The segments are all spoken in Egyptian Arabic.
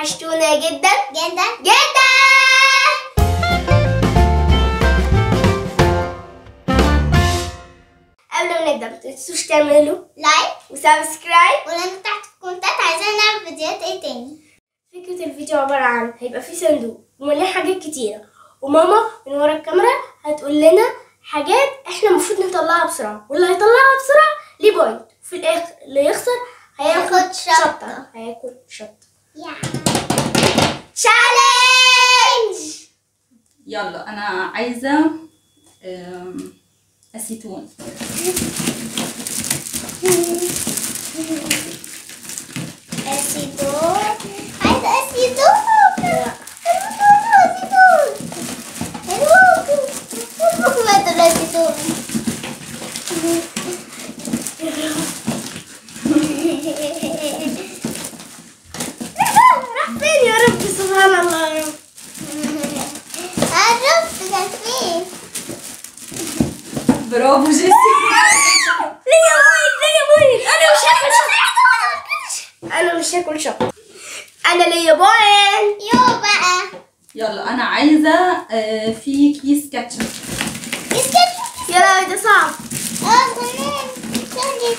وحشتونا جدا جدا جدا قبل ما نبدا ما تنسوش تعملوا لايك وسبسكرايب ولما تحت في الكومنتات عايزين نعمل فيديوهات ايه تاني فكرة الفيديو عبارة عن هيبقى فيه صندوق ومليان حاجات كتيرة وماما من ورا الكاميرا هتقول لنا حاجات احنا المفروض نطلعها بسرعة واللي هيطلعها بسرعة ليه بوينت في الآخر اللي يخسر هياخد هياخد شطة. شطة هياكل شطة يا تشالنج يلا انا عايزه أم، اسيتون اسيدون عايزة اسيدون اسيدون حلوة حلوة الاسيدون راح فين يا رب سبحان الله يا رب عرفت كان فين برافو جيسي ليا بوينت ليا بوينت انا مش هاكل شطة انا مش هاكل شطة انا ليا بوينت يو بقى يلا انا عايزه آه، في كيس كاتشب اسكت يا لهوي ده صعب اه تمام ثانية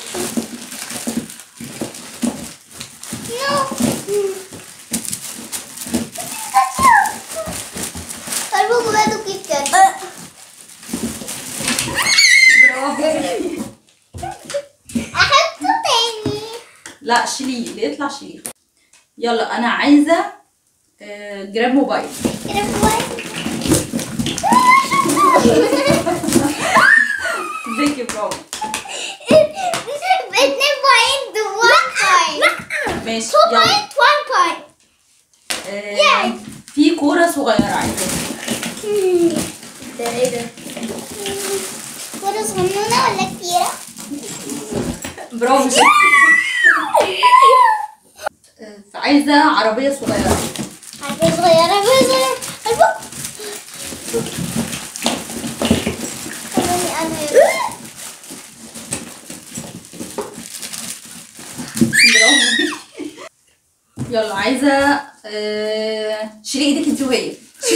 نو أرجوك بعدوا كيت كات برافو أحطه تاني لا شيليه اللي يطلع شيليه يلا انا عايزه آه، جراب موبايل كده كويس فيكي برافو اتنين بوينت وان بوينت ماشي تو يلا بوينت وان بوينت آه، Yay. في كوره صغيره عايزه ده ايه ده كرة صغنونة ولا كبيرة؟ برافو جيسي آه، فعايزه عربيه صغيره عارفة صغيرة عارفة صغيرة أرجوك خلوني أنا برافو يلا عايزه آه، شيلي ايدك انت وهي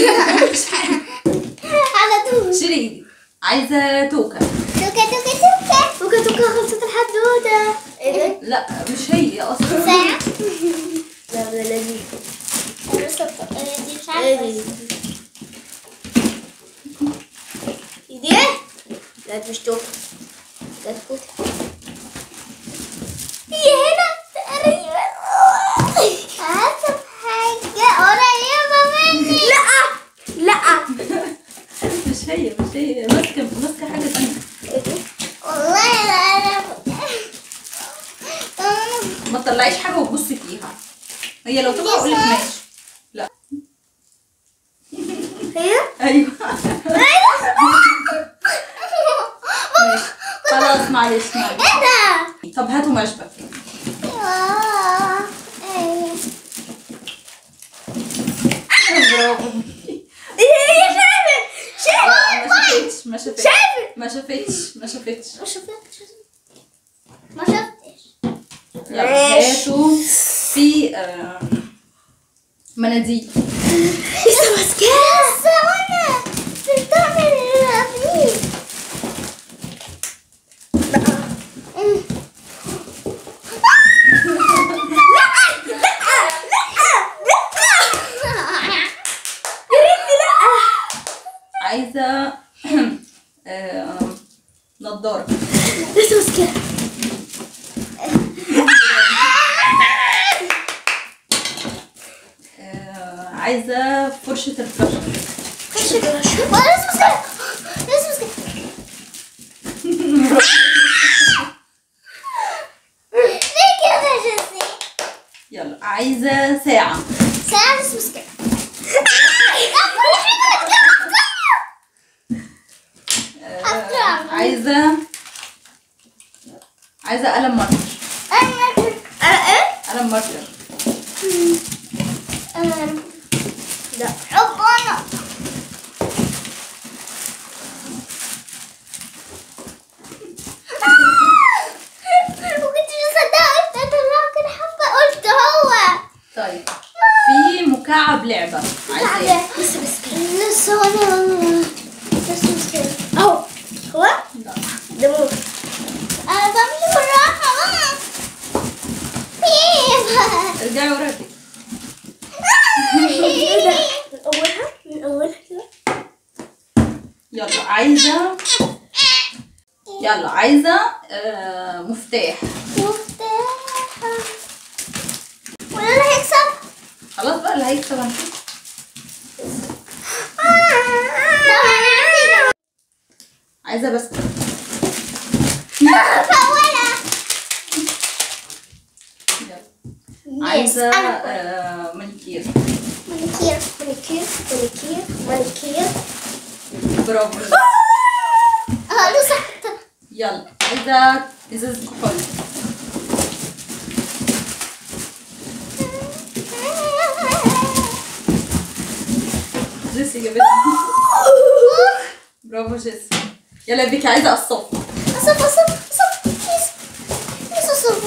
على طول شيلي ايدك عايزه توكه توكا توكا توكا توكا توكا خلصت الحدوتة ايه ده؟ لا مش هي اصلا ساعة لا ده لذيذ بس الط- دي مش ايه عارفة دي؟ ايه دي؟ لا دي مش توكا ده توكا هي هنا تقريبا حاسة بحاجة قريبة مني لا لا مش هي مش هي ماسكه ماسكه حاجه ثانيه ايه دي؟ والله لا أعرف ما تطلعيش حاجه وتبصي فيها هي لو تطلع اقول لك ماشي لا هي؟ ايوه ماشي خلاص معلش معلش ايه ده؟ طب هاتوا مشبك آه. أيوة. برافو هي شايفة شايفة ما شافتش ما شافتش شايفة ما شافتش ما شافتش ما شفتش ما شفتش يلا ماشي. هاتوا في آه، مناديل لسه ماسكاها بس وانا سبتها من الأبنية عايزه آه، نضاره لسه ماسكاها آه، عايزه فرشه البرش خش كده شوف وانا لسه مسكرة لسه مسكرة ليه كده يا جيسي؟ يلا عايزه ساعه ساعة لسه مسكرة آه، أطرح. عايزه عايزه قلم ماركر أنا انا ايه؟ قلم ماركر أنا لا حب أنا ما كنتش مصدقة قلت أطلع كده حبة قلت هو طيب في مكعب لعبة عايزة ايه؟ بس بس كده لسه انا لسه مش كده اهو هو لا. ده مو انا بعمل بالراحه بقى ايه ارجعي ورا كده ايه ده من اولها من اولها كده يلا عايزة يلا عايزة آه مفتاح مفتاح ولا اللي هيكسب خلاص بقى اللي هيكسب هنشوف عايزة بس يلا عايزة آه مانيكير مانيكير مانيكير مانيكير مانيكير برافو اه لسه يلا عايزة ازازة كحول جيسي جابتها برافو جيسي يلا بيكي عايزة الصف اصب اصب اصب كيس كيس اصب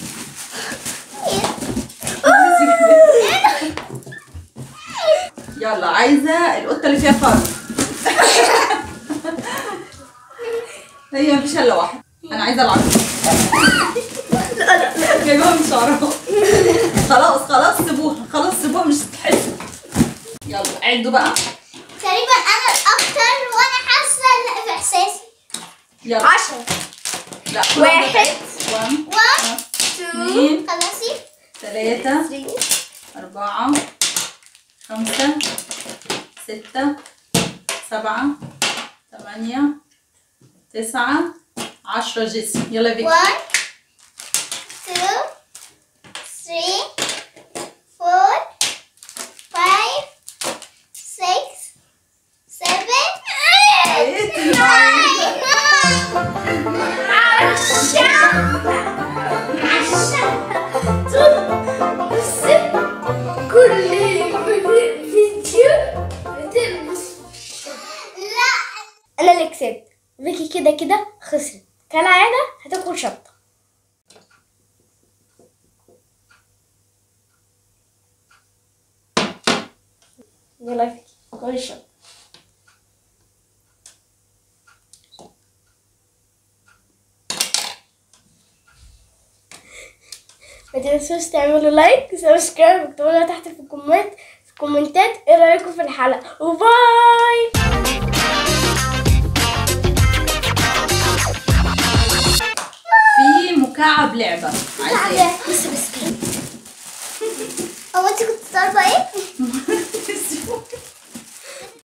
يلا عايزة القطة اللي فيها فرو هي مفيش الا واحد انا عايزة العروسة جايبها من شعرها خلاص خلاص سيبوها خلاص سيبوها مش تحس يلا عدوا بقى تقريبا انا الاكتر وانا حاسه باحساسي يلا عشرة لا واحد. واحد وان اثنين خلصي ثلاثة أربعة خمسة ستة سبعة ثمانية تسعة عشرة جسم يلا بيك one two three four five six seven eight, كل فيديو بتلبس لا انا اللي كسبت فيكي كده كده خسرت كالعادة هتاكل شطة يلا فيكي كل الشطة ما تنسوش تعملوا لايك وسبسكرايب واكتبوا لنا تحت في الكومنت في الكومنتات ايه رايكم في الحلقة وباي في مكعب لعبة عايزة ايه؟ بس بس كده هو انت كنت طالبه ايه؟